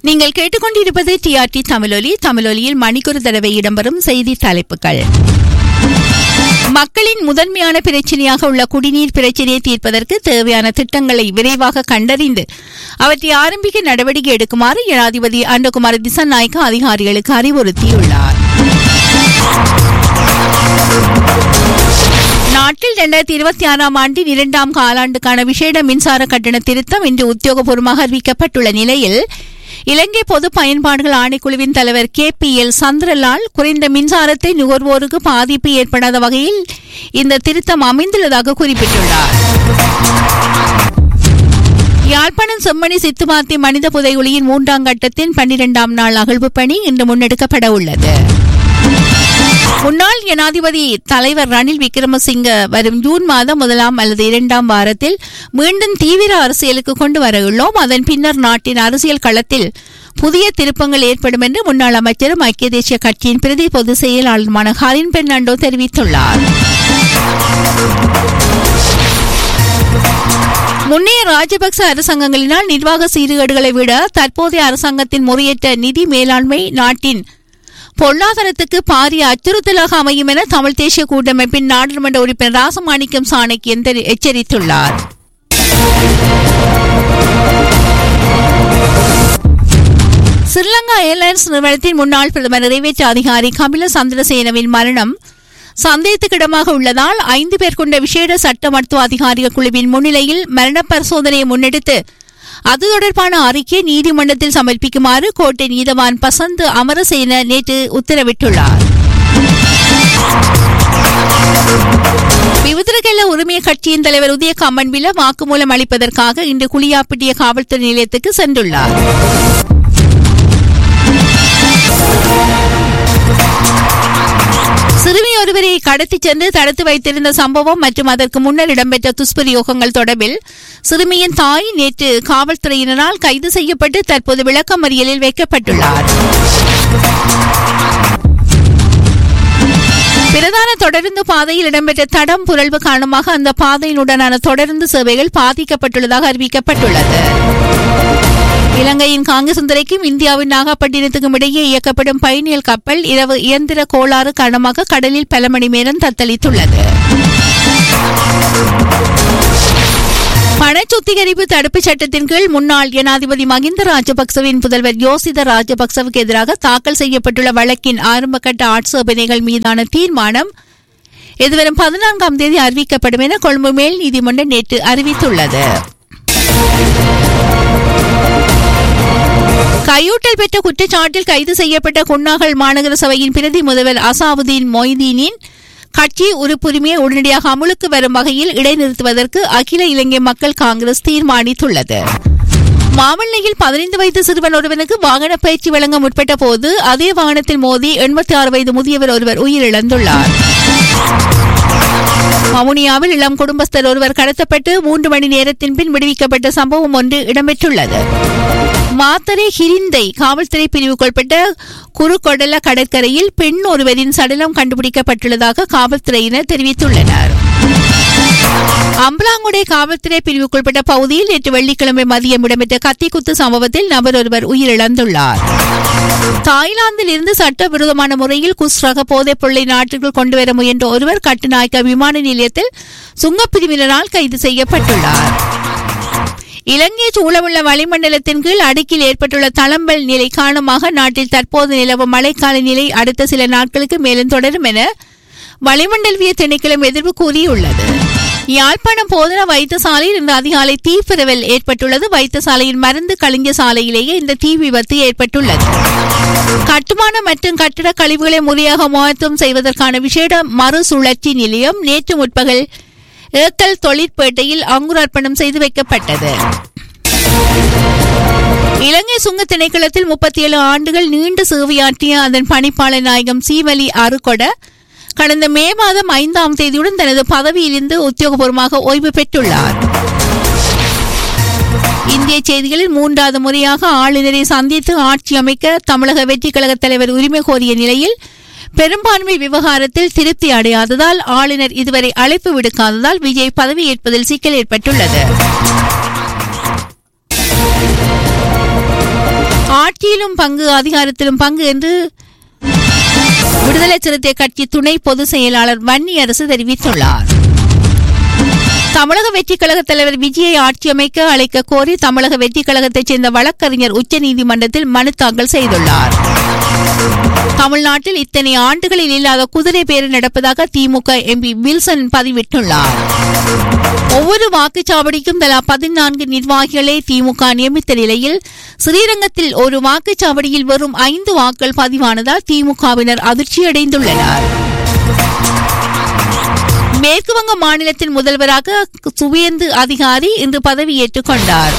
நீங்கள் கேட்டுக்கொண்டிருப்பது டிஆர்டி தமிழொலி தமிழொலியில் மணிக்கொரு தடவை இடம்பெறும் செய்தி தலைப்புகள் மக்களின் முதன்மையான பிரச்சனையாக உள்ள குடிநீர் பிரச்சனையை தீர்ப்பதற்கு தேவையான திட்டங்களை விரைவாக கண்டறிந்து அவற்றை ஆரம்பிக்க நடவடிக்கை எடுக்குமாறு ஜனாதிபதி அண்டகுமார் திசநாயக்க அதிகாரிகளுக்கு அறிவுறுத்தியுள்ளார் நாட்டில் இரண்டாயிரத்தி இருபத்தி ஆறாம் ஆண்டின் இரண்டாம் காலாண்டுக்கான விசேட மின்சார கட்டண திருத்தம் இன்று உத்தியோகபூர்வமாக அறிவிக்கப்பட்டுள்ள நிலையில் இலங்கை பொது பயன்பாடுகள் ஆணைக்குழுவின் தலைவர் கே பி எல் சந்திரலால் குறைந்த மின்சாரத்தை நுகர்வோருக்கு பாதிப்பு ஏற்படாத வகையில் இந்த திருத்தம் அமைந்துள்ளதாக குறிப்பிட்டுள்ளார் யாழ்ப்பாணம் செம்மணி சித்துமாத்தி மனித புதைகுழியின் மூன்றாம் கட்டத்தின் பன்னிரெண்டாம் நாள் அகழ்வு பணி இன்று முன்னெடுக்கப்பட உள்ளது முன்னாள் ஜனாதிபதி தலைவர் ரணில் விக்ரமசிங்க வரும் ஜூன் மாதம் முதலாம் அல்லது இரண்டாம் வாரத்தில் மீண்டும் தீவிர அரசியலுக்கு கொண்டு வர உள்ளோம் அதன் பின்னர் நாட்டின் அரசியல் களத்தில் புதிய திருப்பங்கள் ஏற்படும் என்று முன்னாள் அமைச்சரும் ஐக்கிய தேசிய கட்சியின் பிரதி பொதுச் செயலாளருமான ஹரின் பெர்னாண்டோ தெரிவித்துள்ளார் முன்னைய ராஜபக்ச அரசாங்கங்களினால் நிர்வாக சீர்கேடுகளை விட தற்போதைய அரசாங்கத்தின் முறையற்ற நிதி மேலாண்மை நாட்டின் பொருளாதாரத்துக்கு பாரிய அச்சுறுத்தலாக அமையும் என தமிழ் தேசிய கூட்டமைப்பின் நாடாளுமன்ற உறுப்பினர் ராசமாணிக்கம் சாணக்கியன் எச்சரித்துள்ளார் ஸ்ரீலங்கா ஏர்லைன்ஸ் நிறுவனத்தின் முன்னாள் பிரதமர் நிறைவேற்று அதிகாரி கபில சந்திரசேனவின் மரணம் சந்தேகத்துக்கிடமாக உள்ளதால் ஐந்து பேர் கொண்ட விசேட சட்ட மருத்துவ அதிகாரிகள் குழுவின் முன்னிலையில் மரண பரிசோதனையை முன்னெடுத்து அது தொடர்பான அறிக்கை நீதிமன்றத்தில் சமர்ப்பிக்குமாறு கோட்டை நீதவான் பசந்த் அமரசேன நேற்று உத்தரவிட்டுள்ளார் விவுதிரகல்ல உரிமைய கட்சியின் தலைவர் உதய கம்மன்பில வாக்குமூலம் அளிப்பதற்காக இன்று குளியாப்பிட்டிய காவல்துறை நிலையத்துக்கு சென்றுள்ளார் சிறுமி ஒருவரை கடத்திச் சென்று தடுத்து வைத்திருந்த சம்பவம் மற்றும் அதற்கு முன்னர் இடம்பெற்ற துஷ்பிரயோகங்கள் தொடர்பில் சிறுமியின் தாய் நேற்று காவல்துறையினரால் கைது செய்யப்பட்டு தற்போது விளக்கமறியலில் வைக்கப்பட்டுள்ளார் பிரதான தொடருந்து பாதையில் இடம்பெற்ற தடம் புரள்வு காரணமாக அந்த பாதையினுடனான தொடருந்து சேவைகள் பாதிக்கப்பட்டுள்ளதாக அறிவிக்கப்பட்டுள்ளது இலங்கையின் காங்கசுந்தரைக்கும் இந்தியாவின் நாகப்பட்டினத்துக்கும் இடையே இயக்கப்படும் பயணியல் கப்பல் இரவு இயந்திர கோளாறு காரணமாக கடலில் பல மணி நேரம் தத்தளித்துள்ளது பண சுத்திகரிப்பு தடுப்புச் சட்டத்தின் கீழ் முன்னாள் ஜனாதிபதி மகிந்த ராஜபக்சவின் புதல்வர் யோசித ராஜபக்சவுக்கு எதிராக தாக்கல் செய்யப்பட்டுள்ள வழக்கின் ஆரம்பகட்ட ஆட்சேபனைகள் மீதான தீர்மானம் எதிர்வரும் பதினான்காம் தேதி அறிவிக்கப்படும் என கொழும்பு மேல் நீதிமன்றம் நேற்று அறிவித்துள்ளது கையூட்டல் பெற்ற குற்றச்சாட்டில் கைது செய்யப்பட்ட குன்னாகல் மாநகர சபையின் பிரதி முதல்வர் அசாவுதீன் மொய்தீனின் கட்சி உறுப்புரிமையை உடனடியாக அமுலுக்கு வரும் வகையில் இடைநிறுத்துவதற்கு அகில இலங்கை மக்கள் காங்கிரஸ் தீர்மானித்துள்ளது மாமல்லையில் பதினைந்து வயது சிறுவன் ஒருவனுக்கு வாகன பயிற்சி வழங்க முற்பட்ட போது அதே வாகனத்தில் மோதி எண்பத்தி ஆறு வயது முதியவர் ஒருவர் உயிரிழந்துள்ளார் வவுனியாவில் இளம் குடும்பஸ்தர் ஒருவர் கடத்தப்பட்டு மூன்று மணி நேரத்தின் பின் விடுவிக்கப்பட்ட சம்பவம் ஒன்று இடம்பெற்றுள்ளது மாத்தரை ஹிரிந்தை காவல்துறை பிரிவுக்குட்பட்ட குறுகொடல கடற்கரையில் பெண் ஒருவரின் சடலம் கண்டுபிடிக்கப்பட்டுள்ளதாக காவல்துறையினர் தெரிவித்துள்ளனர் அம்பலாங்குடை காவல்துறை பிரிவுக்குட்பட்ட பகுதியில் நேற்று வெள்ளிக்கிழமை மதியம் இடம்பெற்ற கத்திக்குத்து சம்பவத்தில் நபர் ஒருவர் உயிரிழந்துள்ளார் தாய்லாந்தில் இருந்து சட்டவிரோதமான முறையில் குஸ் ரக போதைப் பொருளை நாட்டிற்குள் கொண்டுவர முயன்ற ஒருவர் கட்டுநாயக்க விமான நிலையத்தில் சுங்கப்பிரிவினரால் கைது செய்யப்பட்டுள்ளார் இலங்கை சூழவுள்ள வளிமண்டலத்தின் கீழ் அடுக்கில் ஏற்பட்டுள்ள தளம்பல் நிலை காரணமாக நாட்டில் தற்போது நிலவும் மழைக்கால நிலை அடுத்த சில நாட்களுக்கு மேலும் தொடரும் என வளிமண்டலவிய திணைக்களம் எதிர்ப்பு கூறியுள்ளது யாழ்ப்பாணம் போதனா வைத்தியசாலையில் இன்று அதிகாலை தீப்பரவல் ஏற்பட்டுள்ளது வைத்தியசாலையின் மருந்து கலிங்க சாலையிலேயே இந்த தீ விபத்து ஏற்பட்டுள்ளது கட்டுமான மற்றும் கட்டிட கழிவுகளை முறையாக மகத்துவம் செய்வதற்கான விசேட மறுசுழற்சி நிலையம் நேற்று முற்பகல் ஏக்கல் தொழிற்பேட்டையில் அங்குரார்ப்பணம் செய்து வைக்கப்பட்டது இலங்கை சுங்க திணைக்களத்தில் முப்பத்தி ஏழு ஆண்டுகள் நீண்ட சேவையாற்றிய அதன் பணிப்பாளர் நாயகம் சீவலி அருகொட கடந்த மே மாதம் ஐந்தாம் தேதியுடன் தனது பதவியிலிருந்து உத்தியோகபூர்வமாக ஓய்வு பெற்றுள்ளார் இந்திய செய்திகளில் மூன்றாவது முறையாக ஆளுநரை சந்தித்து ஆட்சி அமைக்க தமிழக வெற்றி கழக தலைவர் உரிமை கோரிய நிலையில் பெரும்பான்மை விவகாரத்தில் திருப்தி அடையாததால் ஆளுநர் இதுவரை அழைப்பு விடுக்காததால் விஜய் பதவியேற்பதில் சிக்கல் ஏற்பட்டுள்ளது ஆட்சி ஆட்சியிலும் பங்கு அதிகாரத்திலும் பங்கு என்று விடுதலை சிறுத்தை கட்சி துணை பொதுச் செயலாளர் வன்னி அரசு தெரிவித்துள்ளார் தமிழக வெற்றிக் கழக தலைவர் விஜயை ஆட்சி அமைக்க அழைக்க கோரி தமிழக வெற்றிக் கழகத்தைச் சேர்ந்த வழக்கறிஞர் உச்சநீதிமன்றத்தில் மனு தாக்கல் செய்துள்ளார் தமிழ்நாட்டில் இத்தனை ஆண்டுகளில் இல்லாத குதிரை பேரு நடப்பதாக திமுக எம்பி வில்சன் பதிவிட்டுள்ளார் ஒவ்வொரு வாக்குச்சாவடிக்கும் தலா பதினான்கு நிர்வாகிகளை திமுக நியமித்த நிலையில் ஸ்ரீரங்கத்தில் ஒரு வாக்குச்சாவடியில் வெறும் ஐந்து வாக்குகள் பதிவானதால் திமுகவினர் அதிர்ச்சியடைந்துள்ளனர் மேற்குவங்க மாநிலத்தின் முதல்வராக சுவேந்து அதிகாரி இன்று பதவியேற்றுக் கொண்டார்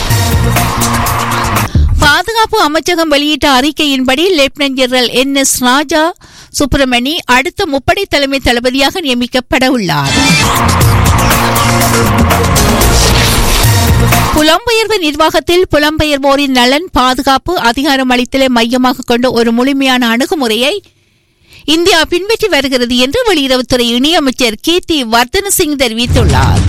பாதுகாப்பு அமைச்சகம் வெளியிட்ட அறிக்கையின்படி lieutenant general N S Raja Subramani அடுத்த முப்படை தலைமை தளபதியாக நியமிக்கப்பட உள்ளார் புலம்பெயர்வு நிர்வாகத்தில் புலம்பெயர்வோரின் நலன் பாதுகாப்பு அதிகாரம் அளித்தலை மையமாக கொண்ட ஒரு முழுமையான அணுகுமுறையை இந்தியா பின்பற்றி வருகிறது என்று வெளியுறவுத்துறை இணையமைச்சர் கீர்த்தி வர்தன சிங் தெரிவித்துள்ளார்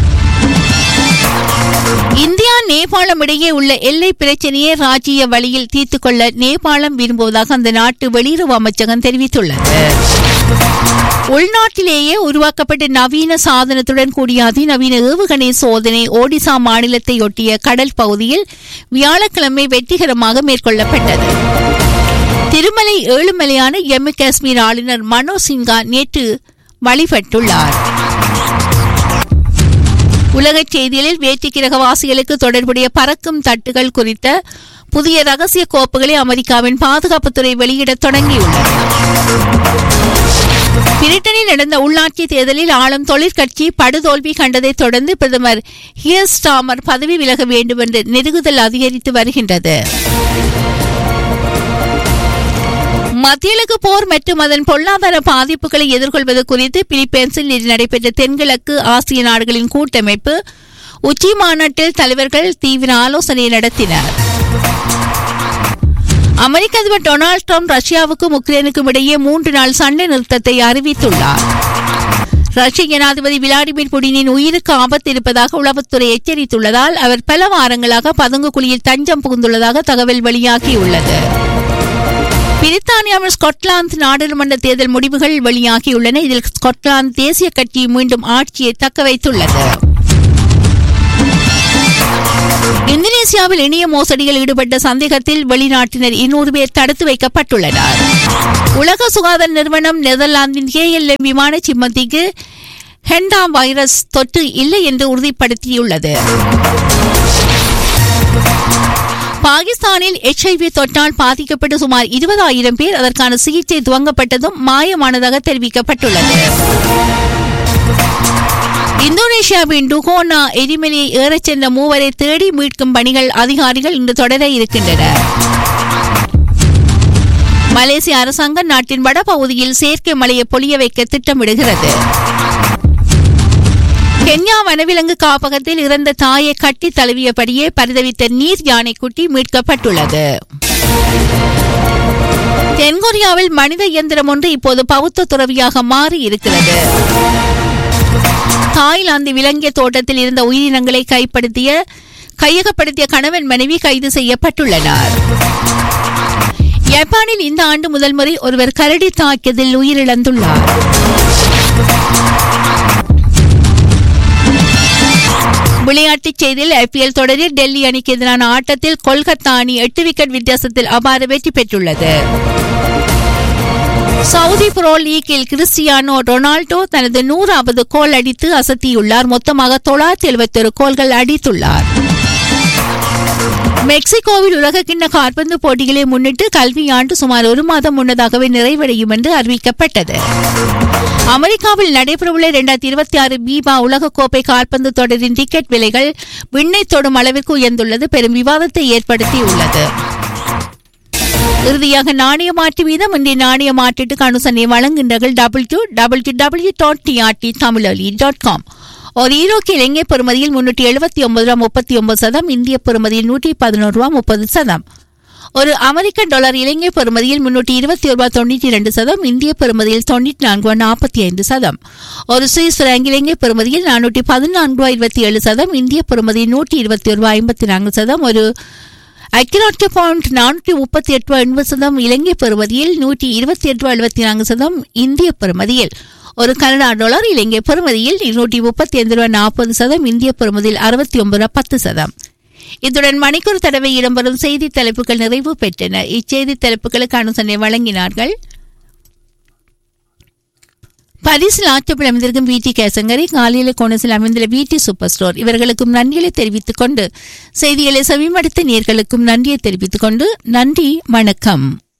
இந்தியா நேபாளம் இடையே உள்ள எல்லை பிரச்சனையை ராஜ்ய வழியில் தீர்த்துக் கொள்ள நேபாளம் விரும்புவதாக அந்த நாட்டு வெளியுறவு அமைச்சகம் தெரிவித்துள்ளது உள்நாட்டிலேயே உருவாக்கப்பட்ட நவீன சாதனத்துடன் கூடிய அதிநவீன ஏவுகணை சோதனை ஒடிசா மாநிலத்தை ஒட்டிய கடல் பகுதியில் வியாழக்கிழமை வெற்றிகரமாக மேற்கொள்ளப்பட்டது திருமலை ஏழுமலையான ஜம்மு காஷ்மீர் ஆளுநர் மனோஜ் சின்ஹா நேற்று வழிபட்டுள்ளார் உலகச் செய்திகளில் வேற்றி கிரகவாசிகளுக்கு தொடர்புடைய பறக்கும் தட்டுகள் குறித்த புதிய ரகசிய கோப்புகளை அமெரிக்காவின் பாதுகாப்புத்துறை வெளியிடத் தொடங்கியுள்ளது பிரிட்டனில் நடந்த உள்ளாட்சி தேர்தலில் ஆளும் தொழிற்கட்சி படுதோல்வி கண்டதைத் தொடர்ந்து பிரதமர் ஹியர் ஸ்டாமர் பதவி விலக வேண்டும் என்று நெருகுதல் அதிகரித்து வருகின்றது மத்தியலக்கு போர் மற்றும் அதன் பொருளாதார பாதிப்புகளை எதிர்கொள்வது குறித்து பிலிப்பைன்ஸில் இன்று நடைபெற்ற தென்கிழக்கு ஆசிய நாடுகளின் கூட்டமைப்பு உச்சி மாநாட்டில் தலைவர்கள் தீவிர ஆலோசனை நடத்தினர் அமெரிக்க அதிபர் டொனால்டு ட்ரம்ப் ரஷ்யாவுக்கும் உக்ரைனுக்கும் இடையே மூன்று நாள் சண்டை நிறுத்தத்தை அறிவித்துள்ளார் ரஷ்ய ஜனாதிபதி விளாடிமிர் புடினின் உயிருக்கு ஆபத்து இருப்பதாக உளவுத்துறை எச்சரித்துள்ளதால் அவர் பல வாரங்களாக பதுங்கு குழியில் தஞ்சம் புகுந்துள்ளதாக தகவல் வெளியாகியுள்ளது பிரித்தானியாவில் ஸ்காட்லாந்து நாடாளுமன்ற தேர்தல் முடிவுகள் வெளியாகியுள்ளன இதில் ஸ்காட்லாந்து தேசிய கட்சி மீண்டும் ஆட்சியை தக்க வைத்துள்ளது இந்தோனேசியாவில் இணைய மோசடியில் ஈடுபட்ட சந்தேகத்தில் வெளிநாட்டினர் இன்னொரு பேர் தடுத்து வைக்கப்பட்டுள்ளனர் உலக சுகாதார நிறுவனம் நெதர்லாந்தின் கேஎல்எம் விமான சிம்மந்திக்கு ஹெண்டா வைரஸ் தொற்று இல்லை என்று உறுதிப்படுத்தியுள்ளது பாகிஸ்தானில் எச்ஐவி தொற்றால் பாதிக்கப்பட்ட சுமார் இருபதாயிரம் பேர் அதற்கான சிகிச்சை துவங்கப்பட்டதும் மாயமானதாக தெரிவிக்கப்பட்டுள்ளது இந்தோனேஷியாவின் டுகோனா எரிமலையை ஏறச் சென்ற மூவரை தேடி மீட்கும் பணிகள் அதிகாரிகள் இன்று தொடர இருக்கின்றன மலேசிய அரசாங்கம் நாட்டின் வடபகுதியில் செயற்கை மழையை பொழிய வைக்க திட்டமிடுகிறது கென்யா வனவிலங்கு காப்பகத்தில் இறந்த தாயை கட்டி தழுவியபடியே பரிதவித்த நீர் யானைக்குட்டி மீட்கப்பட்டுள்ளது தென்கொரியாவில் மனித இயந்திரம் ஒன்று இப்போது பௌத்த துறவியாக மாறி இருக்கிறது தாய்லாந்து விலங்கிய தோட்டத்தில் இருந்த உயிரினங்களை கைப்படுத்திய கையகப்படுத்திய கணவன் மனைவி கைது செய்யப்பட்டுள்ளனர் ஜப்பானில் இந்த ஆண்டு முதல் முறை ஒருவர் கரடி தாக்கியதில் உயிரிழந்துள்ளார் விளையாட்டுச் செய்தியில் ஐபிஎல் தொடரில் டெல்லி அணிக்கு எதிரான ஆட்டத்தில் கொல்கத்தா அணி எட்டு விக்கெட் வித்தியாசத்தில் அபார வெற்றி பெற்றுள்ளது சவுதி புரோ லீக்கில் கிறிஸ்டியானோ ரொனால்டோ தனது நூறாவது கோல் அடித்து அசத்தியுள்ளார் மொத்தமாக தொள்ளாயிரத்தி எழுபத்தி ஒரு கோல்கள் அடித்துள்ளார் மெக்சிகோவில் உலகக்கிண்ண கால்பந்து போட்டிகளை முன்னிட்டு கல்வியாண்டு சுமார் ஒரு மாதம் முன்னதாகவே நிறைவடையும் என்று அறிவிக்கப்பட்டது அமெரிக்காவில் நடைபெறவுள்ள இரண்டாயிரத்தி இருபத்தி ஆறு பீபா உலகக்கோப்பை கால்பந்து தொடரின் டிக்கெட் விலைகள் விண்ணை தொடும் அளவிற்கு உயர்ந்துள்ளது பெரும் விவாதத்தை ஏற்படுத்தியுள்ளது இறுதியாக நாணய மாற்று வீதம் இன்றைய நாணய மாற்றீட்டுக்கு அனுசரணை வழங்குகின்றார்கள் double two double two W dot TRT Tamiloli dot com ஒரு ஈரோக்கு இலங்கை பெறுமதியில் முன்னூற்றி எழுபத்தி ஒன்பது ரூபா முப்பத்தி ஒன்பது சதம் இந்திய பெறுமதியில் நூற்றி பதினோரு ரூபா முப்பது சதம் ஒரு அமெரிக்க டாலர் இலங்கை பெறுமதியில் முன்னூற்றி இருபத்தி ஒரு ரூபாய் தொண்ணூற்றி இரண்டு சதம் இந்திய பெறுமதியில் தொண்ணூற்றி நான்கு ரூபாய் நாற்பத்தி ஐந்து சதம் ஒரு சுவிஸ் பிராங்க் இலங்கை பெறுமதியில் நானூற்றி பதினான்கு ரூபாய் இருபத்தி ஏழு சதம் இந்திய பெறுமதியில் நூற்றி இருபத்தி ஒரு ரூபாய் ஐம்பத்தி நான்கு சதம் ஒரு ஐக்கியநாட்டு பவுண்ட் நானூற்றி முப்பத்தி எட்டு ரூபாய் எண்பது சதம் இலங்கை பெறுமதியில் நூற்றி இருபத்தி எட்டு ரூபாய் எழுபத்தி நான்கு சதம் இந்திய பெறுமதியில் ஒரு கனடா டாலர் இலங்கை பெறுமதியில் இருநூற்றி முப்பத்தி ஐந்து ரூபாய் நாற்பது சதம் இந்திய பெறுமதியில் அறுபத்தி ஒன்பது ரூபாய் பத்து சதம் இத்துடன் மணிக்கூர் தடவை இடம்பெறும் செய்தி தலைப்புகள் நிறைவு பெற்றன இச்செய்தி தலைப்புகளுக்கு அனுசரணை வழங்கினார்கள் பரிசில் ஆற்றப்பட அமைந்திருக்கும் வீட்டி கேசங்கரை காலையில் கோணசில் அமைந்துள்ள வீட்டி சூப்பர் ஸ்டோர் இவர்களுக்கும் நன்றிகளை தெரிவித்துக் கொண்டு செய்திகளை செவிமடுத்த நேர்களுக்கும் நன்றியை தெரிவித்துக் கொண்டு நன்றி வணக்கம்